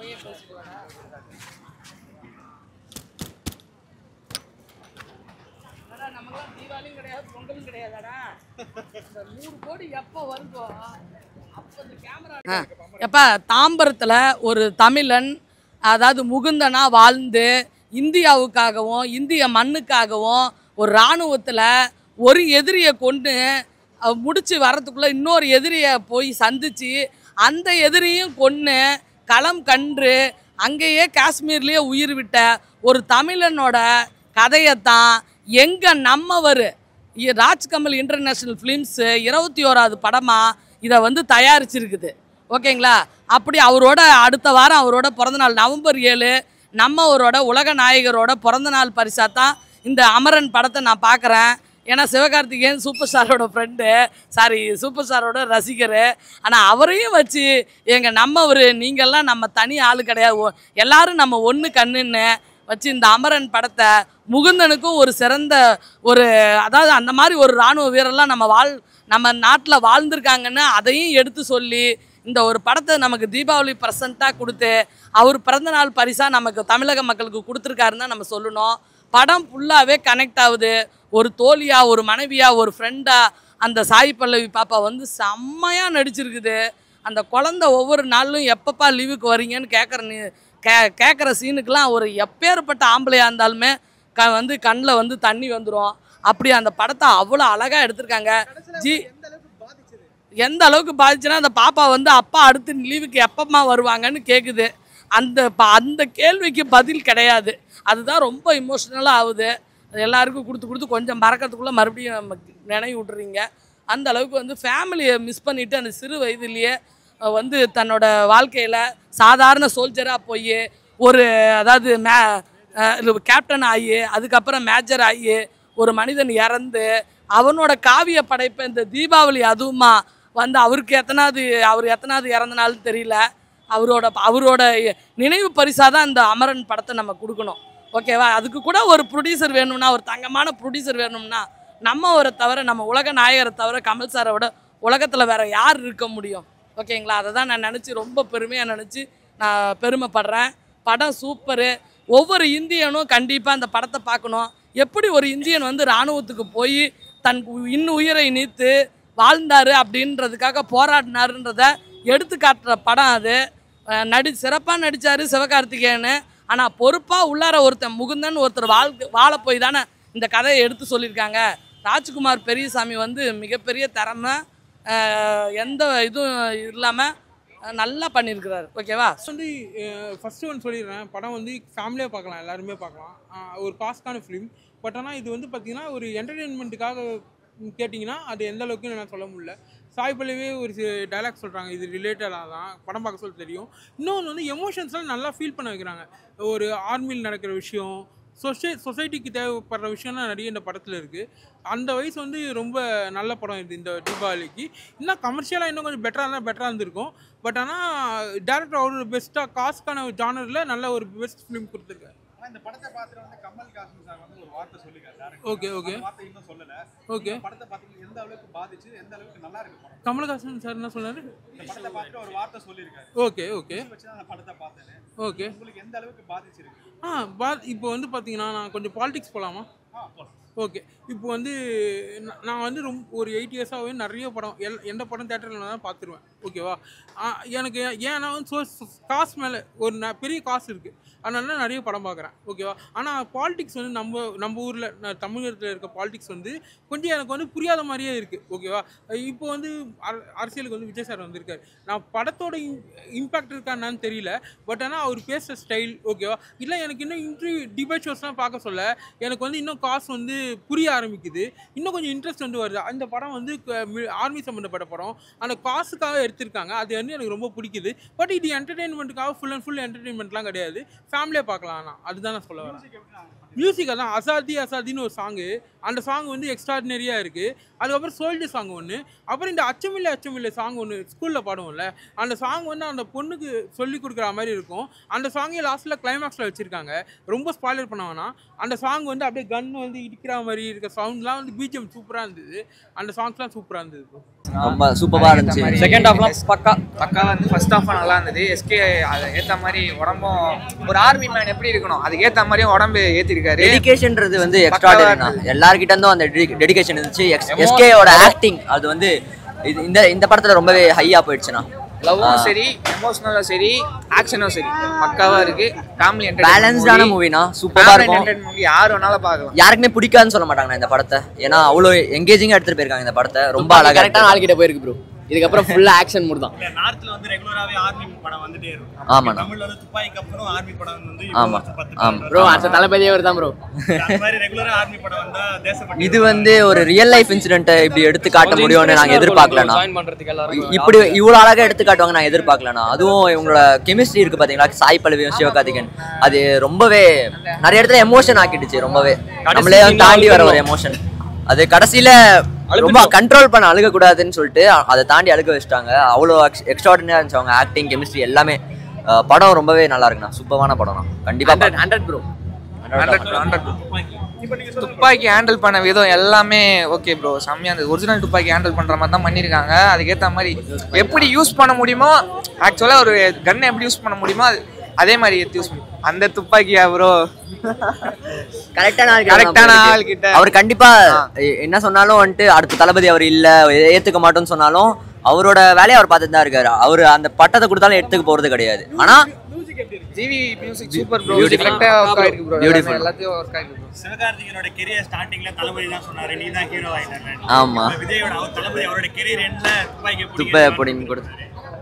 போயே பேசிக்குவாடா அடா, நமக்கெல்லாம் தீபாவளியும் கிடையாது பொங்கலும் கிடையாதாடா இந்த நூறு கோடி எப்போ வருதோ அப்போ இந்த கேமரா எப்ப தாம்பரத்தில் ஒரு தமிழன் அதாவது முகுந்தனா வாழ்ந்து இந்தியாவுக்காகவும் இந்திய மண்ணுக்காகவும் ஒரு இராணுவத்தில் ஒரு எதிரியை கொண்டு அவ முடிச்சு வரதுக்குள்ள இன்னொரு எதிரியை போய் சந்திச்சு அந்த எதிரியும் கொன்று களம் கன்று அங்கேயே காஷ்மீர்லேயே உயிர் விட்ட ஒரு தமிழனோட கதையைத்தான் எங்க நம்மவர் இ- ராஜ்கமல் இன்டர்நேஷ்னல் ஃபிலிம்ஸு இருபத்தி ஓராவது படமாக இதை வந்து தயாரிச்சிருக்குது ஓகேங்களா அப்படி அவரோட அடுத்த வாரம் அவரோட பிறந்தநாள் நவம்பர் ஏழு நம்மவரோட உலக நாயகரோட பிறந்தநாள் பரிசாக தான் இந்த அமரன் படத்தை நான் பார்க்குறேன் ஏன்னா சிவகார்த்திகேயன் சூப்பர் ஸ்டாரோட ஃப்ரெண்டு சாரி சூப்பர் ஸ்டாரோட ரசிகர் ஆனால் அவரையும் வச்சு எங்கள் நம்மவர் நீங்கள்லாம் நம்ம தனி ஆள் கிடையாது ஒ- எல்லாரும் நம்ம ஒன்று கண்ணுன்னு வச்சு இந்த அமரன் படத்தை முகுந்தனுக்கும் ஒரு சிறந்த ஒரு அதாவது அந்த மாதிரி ஒரு இராணுவ வீரர்லாம் நம்ம வாழ் நம்ம நாட்டில் வாழ்ந்திருக்காங்கன்னு அதையும் எடுத்து சொல்லி இந்த ஒரு படத்தை நமக்கு தீபாவளி ப்ரெசண்ட்டாக கொடுத்து அவர் பிறந்தநாள் பரிசாக நமக்கு தமிழக மக்களுக்கு கொடுத்துருக்காருன்னு தான் நம்ம சொல்லணும் படம் ஃபுல்லாகவே கனெக்ட் ஆகுது ஒரு தோழியா ஒரு மனைவியா ஒரு ஃப்ரெண்டா அந்த சாய் பல்லவி பாப்பா வந்து செம்மையாக நடிச்சிருக்குது அந்த குழந்தை ஒவ்வொரு நாளும் எப்பப்பா லீவுக்கு வரீங்கன்னு கேட்குற நீ கே கேட்குற சீனுக்கெலாம் ஒரு எப்பேற்பட்ட ஆம்பளையாக இருந்தாலுமே க வந்து கண்ணில் வந்து தண்ணி வந்துடும் அப்படி அந்த படத்தை அவ்வளோ அழகாக எடுத்திருக்காங்க ஜி எந்த அளவுக்கு பாதிச்சுன்னா அந்த பாப்பா வந்து அப்பா அடுத்து லீவுக்கு எப்பம்மா வருவாங்கன்னு கேட்குது அந்த ப- அந்த கேள்விக்கு பதில் கிடையாது அதுதான் ரொம்ப இமோஷ்னலாக ஆகுது அது எல்லாருக்கும் கொடுத்து கொடுத்து கொஞ்சம் மறக்கிறதுக்குள்ளே மறுபடியும் நமக்கு நினைவு விட்டுறீங்க அந்த அளவுக்கு வந்து ஃபேமிலியை மிஸ் பண்ணிவிட்டு அந்த சிறு வயதிலேயே அஹ், வந்து தன்னோட வாழ்க்கையில் சாதாரண சோல்ஜராக போய் ஒரு அதாவது மே கேப்டன் ஆகி அதுக்கப்புறம் மேஜர் ஆகி ஒரு மனிதன் இறந்து அவனோட காவிய படைப்பை இந்த தீபாவளி அதுவுமா வந்து அவருக்கு எத்தனாவது அவர் எத்தனாவது இறந்த நாள்னு தெரியல அவரோட அவரோட நினைவு பரிசாக தான் இந்த அமரன் படத்தை நம்ம கொடுக்கணும் ஓகேவா அதுக்கு கூட ஒரு ப்ரொடியூசர் வேணும்னா ஒரு தங்கமான ப்ரொடியூசர் வேணும்னா நம்ம ஒரு தவிர நம்ம உலக நாயகரை தவிர கமல் சாரை விட உலகத்தில் வேற யார் இருக்க முடியும் ஓகேங்களா அதை தான் நான் நினச்சி ரொம்ப பெருமையாக நினச்சி நான் பெருமைப்படுறேன் படம் சூப்பரு ஒவ்வொரு இந்தியனும் கண்டிப்பாக அந்த படத்தை பார்க்கணும் எப்படி ஒரு இந்தியன் வந்து இராணுவத்துக்கு போய் தன் உ- இன்னும் உயிரை நீத்து வாழ்ந்தாரு அப்படின்றதுக்காக போராடினாருன்றத எடுத்து காட்டுற படம் அது அஹ் நடி சிறப்பாக நடித்தார் சிவகார்த்திகேயன் ஆனால் பொறுப்பாக உள்ளார ஒருத்தன் முகுந்தன் ஒருத்தர் வாழ்க்கை வாழ போய் தானே இந்த கதையை எடுத்து சொல்லியிருக்காங்க ராஜ்குமார் பெரியசாமி வந்து மிகப்பெரிய திறமை அஹ் எந்த இதுவும் இல்லாமல் நல்லா பண்ணியிருக்கிறாரு ஓகேவா வந்து ஃபஸ்ட்டு ஒன்று சொல்லிடுறேன் படம் வந்து ஃபேமிலியாக பார்க்கலாம் எல்லாருமே பார்க்கலாம் அஹ் ஒரு பாஸ்க்கான ஃபிலிம் பட் ஆனால் இது வந்து பார்த்தீங்கன்னா ஒரு என்டர்டெயின்மெண்ட்டுக்காக கேட்டிங்கன்னா அது எந்த அளவுக்கு நான் சொல்ல முடியல சாய் பல்லவே ஒரு டைலாக் சொல்கிறாங்க இது ரிலேட்டடாக தான் படம் பார்க்க சொல்ல தெரியும் இன்னொன்று வந்து எமோஷன்ஸ்லாம் நல்லா ஃபீல் பண்ண வைக்கிறாங்க ஒரு ஆர்மியில் நடக்கிற விஷயம் சொசை சொசைட்டிக்கு தேவைப்படுற விஷயம்லாம் நிறைய இந்த படத்தில் இருக்குது அந்த வயசு வந்து ரொம்ப நல்ல படம் இது இந்த தீபாவளிக்கு இன்னும் கமர்ஷியலாக இன்னும் கொஞ்சம் பெட்டராக இருந்தால் பெட்டராக இருந்திருக்கும் பட் ஆனால் டேரக்டர் அவர் பெஸ்ட்டாக காஸ்க்கான ஜானரில் நல்ல ஒரு பெஸ்ட் ஃபிலிம் கொடுத்துருக்காரு ஆனா இந்த படத்தை பார்த்துட்டு வந்து கமல் காசன் சார் வந்து ஒரு வார்த்தை சொல்லிருக்காரு direct. ஓகே ஓகே அந்த வார்த்தை இன்னும் சொல்லல ஓகே இந்த படத்தை பார்த்துட்டு எந்த அளவுக்கு பாதிச்சு எந்த அளவுக்கு நல்லா இருக்கு படம் கமலஹாசன் சார் என்ன சொன்னார் இந்த படத்தை பார்த்துட்டு ஒரு வார்த்தை சொல்லியிருக்காரு ஓகே ஓகே வச்சு தான் அந்த படத்தை பார்த்தேன் ஓகே உங்களுக்கு எந்த அளவுக்கு பாதிச்சிருக்கு ஆ பா இப்போ வந்து பார்த்தீங்கன்னா நான் கொஞ்சம் பாலிடிக்ஸ் போகலாமா ஆ, போலாம். ஓகே இப்போ வந்து நா- நான் வந்து ரொம்ப ஒரு எயிட் இயர்ஸாகவே நிறைய படம் எல் எந்த படம் தேட்டரில் தான் பார்த்துருவேன் ஓகேவா ஆ, எனக்கு ஏ- ஏன்னா வந்து சோர்ஸ் காசு மேலே ஒரு ந- பெரிய காசு இருக்குது அதனால நிறைய படம் பார்க்குறேன் ஓகேவா ஆனால் பாலிடிக்ஸ் வந்து நம்ம நம்ம ஊரில் தமிழகத்தில் இருக்க பாலிடிக்ஸ் வந்து கொஞ்சம் எனக்கு வந்து புரியாத மாதிரியே இருக்குது ஓகேவா இப்போ வந்து அர- அரசியலுக்கு வந்து விஜய் சார் வந்திருக்காரு நான் படத்தோட இம்பேக்ட் இருக்கான்னு தெரியல பட் ஆனால் அவர் பேசுகிற ஸ்டைல் ஓகேவா இல்லை எனக்கு இன்னும் இன்டர்வியூ டிபேட் ஷோஸ்லாம் பார்க்க சொல்ல எனக்கு வந்து இன்னும் காசு வந்து புரிய ஆரம்பிக்குது இன்னும் கொஞ்சம் இன்ட்ரெஸ்ட் வந்து வருது அந்த படம் வந்து ஆர்மி சம்மந்தப்பட்ட படம் அந்த காசுக்காக எடுத்திருக்காங்க அது வந்து எனக்கு ரொம்ப பிடிக்குது பட் இது என்டர்டெயின்மெண்ட்டுக்காக ஃபுல் அண்ட் ஃபுல் என்டர்டெயின்மெண்ட்லாம் கிடையாது ஃபேமிலியாக பார்க்கலாம் ஆனால் அதுதான் நான் சொல்ல வரேன் Music எப்படி நான் மியூசிக் அதான் அசாதி அசாதின்னு ஒரு சாங்கு அந்த சாங் வந்து எக்ஸ்ட்ராடினரியாக இருக்குது அதுக்கப்புறம் சோல்ஜர் சாங் ஒன்று அப்புறம் இந்த அச்சமில்லை அச்சமில்லை சாங் ஒன்று ஸ்கூலில் பாடுவோம்ல அந்த சாங் வந்து அந்த பொண்ணுக்கு சொல்லி கொடுக்குற மாதிரி இருக்கும் அந்த சாங்கே லாஸ்ட்டில் கிளைமேக்ஸில் வச்சுருக்காங்க ரொம்ப ஸ்பாய்லர் பண்ண வேணாம் அந்த சாங் வந்து அப்படியே கன் வந்து இடிக்கிற மாதிரி இருக்க சவுண்ட்லாம் வந்து பிஜிஎம் சூப்பராக இருந்தது அந்த சாங்ஸ்லாம் சூப்பராக இருந்தது bro. ரொம்ப சூப்பரா இருந்துச்சு செகண்ட் ஹாஃப்லாம் பக்கா பக்கா வந்து ஃபர்ஸ்ட் ஹாஃப் நல்லா இருந்தது எஸ்கே அது ஏற்ற மாதிரி உடம்பும் ஒரு ஆர்மி மேன் எப்படி இருக்கணும் அதுக்கு ஏற்ற மாதிரியும் உடம்பு ஏற்றிருக்காரு டெடிகேஷன்ன்றது வந்து எக்ஸ்ட்ராடனரி தான் எல்லார்கிட்ட இருந்தும் அந்த டெடிகேஷன் இருந்துச்சு எஸ்கேயோட ஆக்டிங் அது வந்து இது இந்த இந்த படத்துல ரொம்பவே ஹையா போயிடுச்சுண்ணா லவ்வும் சரி எமோஷனலும் சரி ஆக்ஷனும் சரி பக்காவா இருக்கு ஃபேமிலி பேலன்ஸ்டான மூவினா சூப்பரா இருக்கும் மூவி யார் வேணாலும் பார்க்கலாம் யாருக்குமே பிடிக்காதுன்னு சொல்ல மாட்டாங்க இந்த படத்தை ஏன்னா அவ்வளோ எங்கேஜிங்கா எடுத்துட்டு போயிருக்காங்க இந்த படத்தை ரொம்ப அழகா கரெக்டான ஆள்கிட்ட போயிருக்கு ப்ரோ இதுக்கப்புறம் ஃபுல்லா ஆக்ஷன் மூட் தான் இல்ல நார்த்ல வந்து ரெகுலராவே ஆர்மி படம் வந்துட்டே இருக்கும் ஆமாண்ணா தமிழ்ல வந்து துப்பாக்கி அப்புறம் ஆர்மி படம் வந்து ஆமா, இப்போ பத்து ஆமா. படம் ப்ரோ வரும். அடுத்த தளபதியே அவர் தான் ப்ரோ அந்த மாதிரி ரெகுலரா ஆர்மி படம் வந்தா தேசப்பட்டி இது வந்து ஒரு ரியல் லைஃப் இன்சிடென்ட்டை இப்படி எடுத்து காட்ட முடியும்னு நாங்க எதிர்பார்க்கலண்ணா ஜாயின் பண்றதுக்கு எல்லாரும் இப்படி இவ்வளோ அழகா எடுத்து காட்டுவாங்க நான் எதிர்பார்க்கலண்ணா அதுவும் இவங்களோட கெமிஸ்ட்ரி இருக்கு பாத்தீங்களா சாய் பல்லவியும் சிவகார்த்திகன் அது ரொம்பவே நிறைய இடத்துல எமோஷன் ஆக்கிடுச்சு ரொம்பவே நம்மளே வந்து தாண்டி வர ஒரு எமோஷன் அது கடைசியில ரொம்ப கண்ட்ரோல் பண்ண அழுக கூடாதுன்னு சொல்லிட்டு அ- அதை தாண்டி அழுக வச்சிட்டாங்க அவ்வளோ எக்ஸ்ட்ராடினரியா இருந்துச்சு அவங்க ஆக்டிங் கெமிஸ்ட்ரி எல்லாமே அஹ் படம் ரொம்பவே நல்லா இருக்குண்ணா சூப்பரான படம் தான் கண்டிப்பா பார்க்கலாம். ஹண்ட்ரட் ப்ரோ ஹண்ட்ரட் ஹண்ட்ரட் துப்பாக்கி ஹேண்டில் பண்ண விதம் எல்லாமே ஓகே ப்ரோ செம்மையா இருந்தது ஒரிஜினல் துப்பாக்கி ஹேண்டில் பண்ற மாதிரி தான் பண்ணியிருக்காங்க அதுக்கேற்ற மாதிரி எப்படி யூஸ் பண்ண முடியுமோ ஆக்சுவலாக ஒரு கன்னை எப்படி யூஸ் பண்ண முடியுமோ அது அதே மாதிரி எடுத்து யூஸ் பண்ணி அந்த துப்பாக்கியா ப்ரோ கரெக்டான ஆள் கரெக்டான ஆள் கிட்ட அவர் கண்டிப்பா எ- என்ன சொன்னாலும் வந்துட்டு அடுத்த தளபதி அவர் இல்ல ஏ- ஏத்துக்க மாட்டோம்னு சொன்னாலும் அவரோட வேலையை அவர் பார்த்துட்டு தான் இருக்காரு அவர் அந்த பட்டத்தை கொடுத்தாலும் எடுத்துக்க போறது கிடையாது ஆனா GV music super bro Beautiful. கரெக்டாக ஒர்க் ஆயிருக்கு ப்ரோ Beautiful. எல்லாத்தையும் ஒர்க் ஆயிருக்கு ப்ரோ சிவகார்த்திகனோட கெரியர் ஸ்டார்டிங்ல தளபதி தான் சொன்னாரு நீ தான் ஹீரோ ஆயிட்டாரு ஆமா இப்ப விஜயோட அவர் தளபதி அவரோட கெரியர் எண்ட்ல துப்பாக்கி துப்பை அப்படின்னு கொடுத்து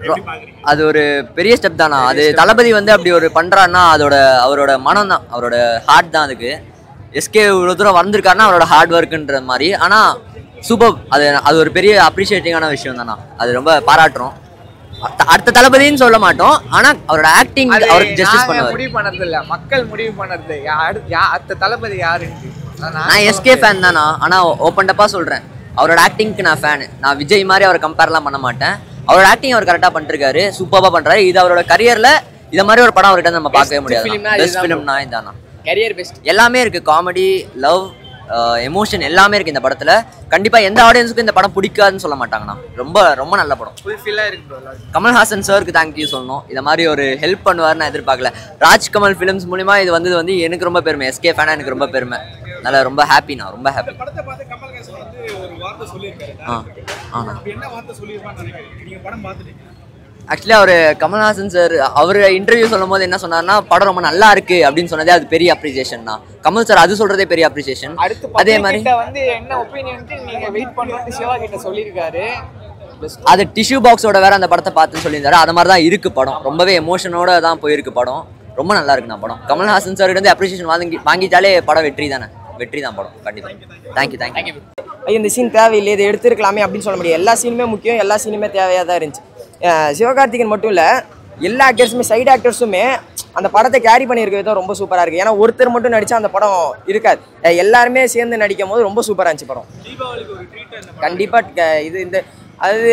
அது ஒரு பெரிய ஸ்டெப் தானா அது தளபதி வந்து அப்படி ஒரு பண்றாருன்னா அதோட அவரோட மனம் தான் அவரோட ஹார்ட் தான் அதுக்கு எஸ்கே இவ்வளோ தூரம் வந்திருக்காருன்னா அவரோட ஹார்ட் ஒர்க்குன்ற மாதிரி ஆனா சூப்பர் அது அது ஒரு பெரிய அப்ரிஷியேட்டிங்கான விஷயம் தானா அது ரொம்ப பாராட்டுறோம் அடுத்த- அடுத்த தளபதின்னு சொல்ல மாட்டோம் ஆனா அவரோட ஆக்டிங் அது அவருக்கு ஜஸ்டிஸ் நாங்க பண்ணுவார் முடிவு பண்ணது இல்ல மக்கள் முடிவு பண்ணது யாரு யா- அடுத்த தளபதி யாருன்னு அதான் நான் நான் எஸ்கே ஃபேன் தானா ஆனா ஓப்பன் டப்பா சொல்றேன் அவரோட ஆக்டிங்க்கு நான் ஃபேன் நான் விஜய் மாதிரி அவர் கம்பேர்லாம் பண்ண மாட்டேன் அவரோட ஆக்டிங் அவர் கரெக்டாக பண்ணிருக்காரு சூப்பராக பண்றாரு இது அவரோட கரியர்ல இத மாதிரி ஒரு படம் அவர்கிட்ட நம்ம பார்க்கவே முடியாது filmனா பெஸ்ட் இதுதான் ஃபிலிம்னா இதானா கரியர் பெஸ்ட் எல்லாமே இருக்கு காமெடி லவ் எமோஷன் எல்லாமே இருக்கு இந்த படத்துல கண்டிப்பா எந்த ஆடியன்ஸுக்கும் இந்த படம் பிடிக்காதுன்னு சொல்ல மாட்டாங்கண்ணா ரொம்ப ரொம்ப நல்ல படம் ஃபுல்ஃபில்லாக இருக்கு ப்ரோ எல்லாரும் கமல்ஹாசன் சாருக்கு தேங்க்யூ சொல்லணும் இந்த மாதிரி ஒரு ஹெல்ப் பண்ணுவார்னு நான் எதிர்பார்க்கல ராஜ்கமல் ஃபிலிம்ஸ் மூலிமா இது வந்தது வந்து எனக்கு ரொம்ப பெருமை எஸ்கே ஃபேனா எனக்கு ரொம்ப பெருமை அதனால ரொம்ப ஹாப்பிண்ணா ரொம்ப ஹாப்பி படத்தை பார்த்து கமல்ஹாசன் வந்து ஒரு வார்த்தை சொல்லியிருக்காரு ஆ ஆ அப்படி என்ன வார்த்தை சொல்லியிருப்பான்னு நினைக்கிறீங்க நீங்க படம் பார்த்துட்டீங்க ஆக்சுவலி அவர் கமல்ஹாசன் சார் அவர் இன்டர்வியூ சொல்லும் போது என்ன சொன்னார்னா படம் ரொம்ப நல்லா இருக்கு அப்படின்னு சொன்னதே அது பெரிய அப்ரிசியேஷன் தான் கமல் சார் அது சொல்றதே பெரிய அப்ரிசியேஷன் அடுத்து அதே public மாதிரி கிட்ட வந்து என்ன ஒப்பீனியன்ட்டு நீங்க வெயிட் பண்ணுறது சிவா கிட்ட சொல்லியிருக்காரு அது டிஷ்யூ பாக்ஸோட வேற அந்த படத்தை பார்த்து சொல்லியிருந்தாரு அது மாதிரி தான் இருக்கு படம் ரொம்பவே எமோஷனோட தான் போயிருக்கு படம் ரொம்ப நல்லா இருக்குண்ணா படம் கமல்ஹாசன் சார் வந்து அப்ரிசியேஷன் வாங்கி வாங்கிட்டாலே படம் வெற்றி தானே வெற்றி தான் படம் கண்டிப்பா தேங்க்யூ தேங்க்யூ ஐயோ இந்த சீன் தேவையில்லை இதை எடுத்துருக்கலாமே அப்படின்னு சொல்ல முடியாது எல்லா சீனுமே முக்கியம் எல்லா சீனுமே தேவையாக தான் இருந்துச்சு அஹ் சிவகார்த்திகேயன் மட்டும் இல்லை எல்லா ஆக்டர்ஸுமே சைடு ஆக்டர்ஸுமே அந்த படத்தை கேரி பண்ணியிருக்க விதம் ரொம்ப சூப்பராக இருக்குது ஏன்னா ஒருத்தர் மட்டும் நடித்தா அந்த படம் இருக்காது அஹ் எல்லாருமே சேர்ந்து நடிக்கும் போது ரொம்ப சூப்பராக இருந்துச்சு படம் கண்டிப்பாக இது இந்த அதாவது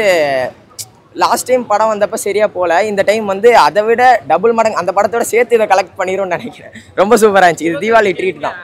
லாஸ்ட் டைம் படம் வந்தப்போ சரியாக போகல இந்த டைம் வந்து அதை விட டபுள் மடங்கு அந்த படத்தோட சேர்த்து இதை கலெக்ட் பண்ணிடும்னு நினைக்கிறேன் ரொம்ப சூப்பராக இருந்துச்சு இது தீபாவளி ட்ரீட் தான்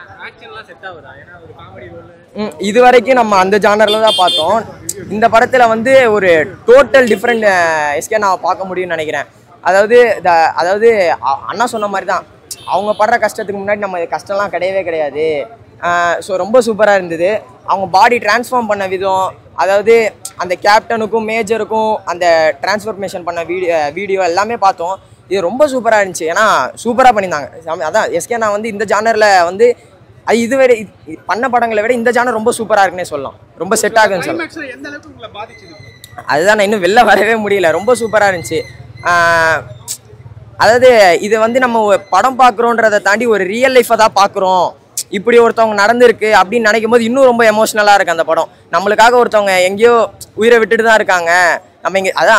ம், இது வரைக்கும் நம்ம அந்த ஜானரில் தான் பார்த்தோம் இந்த படத்தில் வந்து ஒரு டோட்டல் டிஃப்ரெண்ட் எஸ்கே நான் பார்க்க முடியும்னு நினைக்கிறேன் அதாவது இந்த அதாவது அ- அண்ணா சொன்ன மாதிரி தான் அவங்க படுற கஷ்டத்துக்கு முன்னாடி நம்ம கஷ்டம்லாம் கிடையவே கிடையாது ஸோ ரொம்ப சூப்பராக இருந்தது அவங்க பாடி டிரான்ஸ்ஃபார்ம் பண்ண விதம் அதாவது அந்த கேப்டனுக்கும் மேஜருக்கும் அந்த டிரான்ஸ்ஃபர்மேஷன் பண்ண வீடியோ வீடியோ எல்லாமே பார்த்தோம் இது ரொம்ப சூப்பராக இருந்துச்சு ஏன்னா சூப்பராக பண்ணியிருந்தாங்க செம- அதான் எஸ்கே நான் வந்து இந்த ஜானரில் வந்து அது இதுவரை இது- இது பண்ண படங்களை விட இந்த ஜானர் ரொம்ப சூப்பராக இருக்குன்னே சொல்லலாம் ரொம்ப செட் ஆகுன்னு சொல்லலாம் கிளைமேக்ஸ்ல எந்த அளவுக்கு உங்களை பாதிச்சது bro? அதுதான் நான் இன்னும் வெளில வரவே முடியல ரொம்ப சூப்பராக இருந்துச்சு ஆஹ் அதாவது இது வந்து நம்ம ஒரு படம் பார்க்குறோன்றதை தாண்டி ஒரு ரியல் லைஃப்பை தான் பார்க்குறோம் இப்படி ஒருத்தவங்க நடந்திருக்கு அப்படின்னு நினைக்கும் போது இன்னும் ரொம்ப எமோஷ்னலாக இருக்குது அந்த படம் நம்மளுக்காக ஒருத்தவங்க எங்கேயோ உயிரை விட்டுட்டு தான் இருக்காங்க நம்ம இங்கே அதான்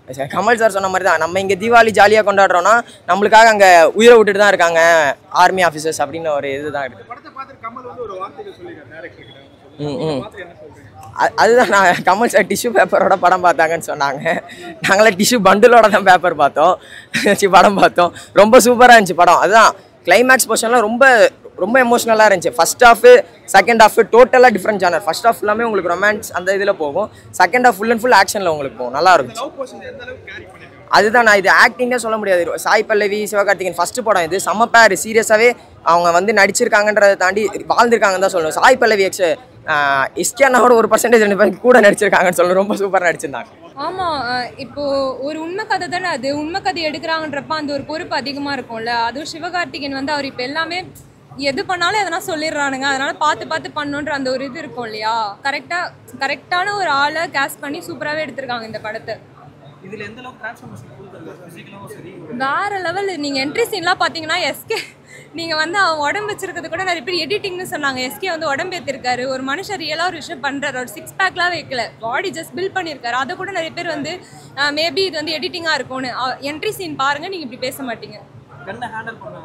கமல் சார் சொன்ன மாதிரி தான் நம்ம இங்கே தீபாவளி ஜாலியாக கொண்டாடுறோம்னா நம்மளுக்காக அங்கே உயிரை விட்டுட்டு தான் இருக்காங்க ஆர்மி ஆஃபீஸர்ஸ் அப்படின்னு ஒரு இதுதான் இருக்குது படத்தை பார்த்துட்டு கமல் வந்து ஒரு வார்த்தைகள் சொல்லியிருக்காரு டேரக்டர் கிட்ட ம் ம் பார்த்து என்ன சொல்றீங்க அ- அதுதான் நான் கமல் சார் டிஷ்யூ பேப்பரோட படம் பார்த்தாங்கன்னு சொன்னாங்க நாங்களே டிஷ்யூ பண்டிலோட தான் பேப்பர் பார்த்தோம் சி, படம் பார்த்தோம் ரொம்ப சூப்பராக இருந்துச்சு படம் அதுதான் கிளைமேக்ஸ் போர்ஷன்லாம் ரொம்ப ரொம்ப எமோஷ்னலாக இருந்துச்சு ஃபர்ஸ்ட் ஹாஃப் செகண்ட் ஹாஃப் டோட்டலாக டிஃப்ரெண்ட் ஜானர் ஃபர்ஸ்ட் ஹாஃப் எல்லாமே உங்களுக்கு ரொமான்ஸ் அந்த இதில் போகும் second half full and full ஆக்ஷனில் உங்களுக்கு போகும் நல்லா இருக்கும் லவ் போர்ஷன் எந்த அளவுக்கு கேரி பண்ணிருக்காங்க அதுதான் நான் இது ஆக்டிங்கே சொல்ல முடியாது சாய் பல்லவி சிவகார்த்திகேயன் ஃபர்ஸ்ட் படம் இது செம்ம பேர் சீரியஸாகவே அவங்க வந்து நடிச்சிருக்காங்கன்றதை தாண்டி வாழ்ந்திருக்காங்கன்னு தான் சொல்லணும் சாய் பல்லவி எக்ஸ் இஸ்கியானாவோட ஒரு பர்சன்டேஜ் ரெண்டு பேருக்கு கூட நடிச்சிருக்காங்கன்னு சொல்லணும் ரொம்ப சூப்பராக நடிச்சிருந்தாங்க ஆமாம் இப்போ ஒரு உண்மை கதை தானே அது உண்மை கதை எடுக்கிறாங்கன்றப்ப அந்த ஒரு பொறுப்பு அதிகமாக இருக்கும்ல அதுவும் சிவகார்த்திகேயன் வந்து அவர் இப்போ எல்லாமே எது பண்ணாலும் எதனா சொல்லிடுறானுங்க அதனால பார்த்து பார்த்து பண்ணணுன்ற அந்த ஒரு இது இருக்கும் இல்லையா கரெக்டாக கரெக்டான ஒரு ஆளை கேஸ்ட் பண்ணி சூப்பராகவே எடுத்திருக்காங்க இந்த படத்தை இதுல எந்த அளவுக்கு டிரான்ஸ்ஃபர்மேஷன் கொடுத்துருக்காரு பிசிக்கலாவும் சரி வேற லெவல் நீங்கள் என்ட்ரி சீன்லாம் பார்த்தீங்கன்னா எஸ்கே நீங்கள் வந்து அவன் உடம்பு வச்சிருக்கிறது கூட நிறைய பேர் எடிட்டிங்னு சொன்னாங்க எஸ்கே வந்து உடம்பு ஏற்றிருக்காரு ஒரு மனுஷன் ரியலாக ஒரு விஷயம் பண்ணுறாரு ஒரு சிக்ஸ் பேக்லாம் வைக்கல பாடி ஜஸ்ட் பில்ட் பண்ணியிருக்காரு அதை கூட நிறைய பேர் வந்து மேபி இது வந்து எடிட்டிங்காக இருக்கும்னு என்ட்ரி சீன் பாருங்கள் நீங்கள் இப்படி பேச மாட்டீங்க கண்ணை ஹேண்டில் பண்ண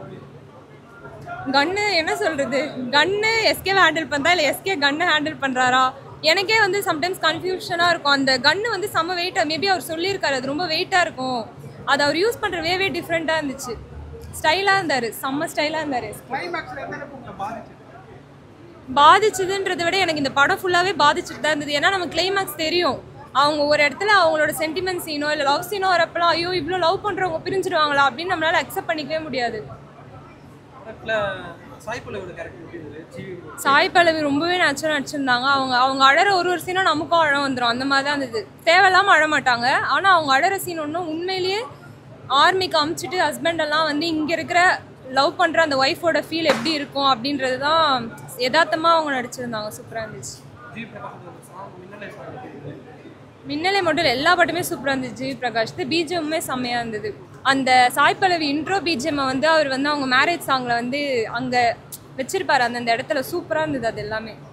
கன்னு என்ன சொல்கிறது கன்னு எஸ்கே ஹேண்டில் பண்ணுறா இல்லை எஸ்கே கன்னு ஹேண்டில் பண்ணுறாரா எனக்கே வந்து சம்டைம்ஸ் கன்ஃபியூஷனாக இருக்கும் அந்த கன்னு வந்து செம்ம வெயிட்டாக மேபி அவர் சொல்லியிருக்காரு அது ரொம்ப வெயிட்டாக இருக்கும் அதை அவர் யூஸ் பண்ணுற வேவே டிஃப்ரெண்ட்டாக இருந்துச்சு ஸ்டைலாக இருந்தார் செம்ம ஸ்டைலாக இருந்தார் கிளைமேக்ஸ்ல எந்த அளவுக்கு உங்களை பாதிச்சது பாதிச்சதுன்றதை விட எனக்கு இந்த படம் ஃபுல்லாகவே பாதிச்சுட்டு தான் இருந்தது ஏன்னா நமக்கு கிளைமேக்ஸ் தெரியும் அவங்க ஒரு இடத்துல அவங்களோட சென்டிமெண்ட் சீனோ இல்லை லவ் சீனோ வரப்பெல்லாம் ஐயோ இவ்வளோ லவ் பண்ணுறவங்க பிரிஞ்சிடுவாங்களா அப்படின்னு நம்மளால அக்செப்ட் பண்ணிக்கவே முடியாது படத்துல சாய்பல்லோட கேரக்டர் எப்படி இருந்தது ஜீவி சாய் பல்லவி ரொம்பவே நேச்சுரல் நடிச்சிருந்தாங்க அவங்க அவங்க அழற ஒரு ஒரு சீனும் நமக்கும் அழ வந்துடும் அந்த மாதிரி தான் இருந்தது தேவையில்லாமல் அழ மாட்டாங்க ஆனால் அவங்க அழற சீன் ஒன்றும் உண்மையிலேயே ஆர்மிக்கு அமுச்சிட்டு ஹஸ்பண்ட் எல்லாம் வந்து இங்கே இருக்கிற லவ் பண்ணுற அந்த ஒய்ஃபோட ஃபீல் எப்படி இருக்கும் அப்படின்றது தான் யதார்த்தமாக அவங்க நடிச்சிருந்தாங்க சூப்பராக இருந்துச்சு ஜீவி பிரகாஷோட சாங் மின்னலை சாங் எப்படி இருந்தது மின்னலை மட்டும் இல்லை எல்லா பாட்டுமே சூப்பராக இருந்துச்சு ஜி பிரகாஷ் பிஜிஎம்மே செம்மையாக இருந்தது அந்த சாய் பல்லவி இன்ட்ரோ பிஜிஎம்மை வந்து அவர் வந்து அவங்க மேரேஜ் சாங்கில் வந்து அங்கே வச்சிருப்பாரு அந்தந்த இடத்துல சூப்பராக இருந்தது அது எல்லாமே